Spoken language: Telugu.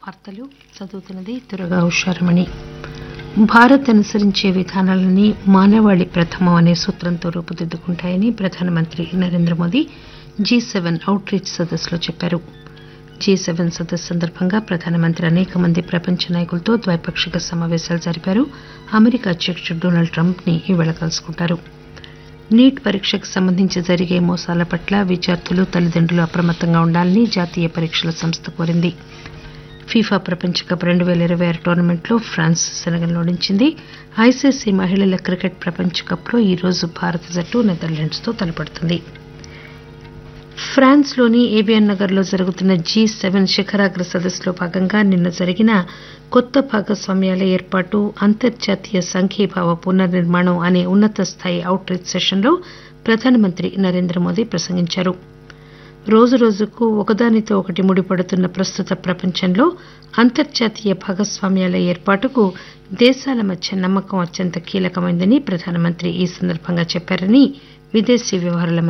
వార్తలు చదువుతున్నది దుర్గా ఉషారమణి భారత్ అనుసరించే విధానాలన్నీ మానవాళి ప్రథమం అనే సూత్రంతో రూపుదిద్దుకుంటాయని ప్రధానమంత్రి Narendra Modi G seven out రీచ్ సదస్సులో చెప్పారు జీ సెవెన్ సదస్సు సందర్భంగా ప్రధానమంత్రి అనేక మంది ప్రపంచ నాయకులతో ద్వైపాక్షిక సమావేశాలు జరిపారు అమెరికా అధ్యకుడు డొనాల్డ్ ట్రంప్ ని ఈరోజు కలుసుకుంటారు నీట్ పరీక్షకు సంబంధించి జరిగే మోసాల పట్ల విద్యార్థులు తల్లిదండ్రులు అప్రమత్తంగా ఉండాలని జాతీయ పరీక్షల సంస్థ కోరింది ఫీఫా ప్రపంచ కప్ రెండు పేల ఇరవై ఆరు టోర్నమెంట్లో ఫ్రాన్స్ సెనగల్ను ఓడించింది ఐసీసీ మహిళల క్రికెట్ ప్రపంచ కప్లో ఈరోజు భారత జట్టు నెదర్లాండ్స్ తో తలపడుతుంది ఫ్రాన్స్ లోని ఏబియన్ నగర్ లో జరుగుతున్న జీ సెవెన్ శిఖరాగ్ర సదస్సులో భాగంగా నిన్న జరిగిన కొత్త భాగస్వామ్యాల ఏర్పాటు అంతర్జాతీయ సంఘీభావ పునర్నిర్మాణం అనే ఉన్నత స్థాయి అవుట్ రీచ్ సెషన్ లో ప్రధానమంత్రి నరేంద్ర మోదీ ప్రసంగించారు రోజురోజుకు ఒకదానితో ఒకటి ముడిపడుతున్న ప్రస్తుత ప్రపంచంలో అంతర్జాతీయ భాగస్వామ్యాల ఏర్పాటుకు దేశాల మధ్య నమ్మకం అత్యంత కీలకమైందని ప్రధానమంత్రి ఈ సందర్భంగా చెప్పారని విదేశీ వ్యవహారాల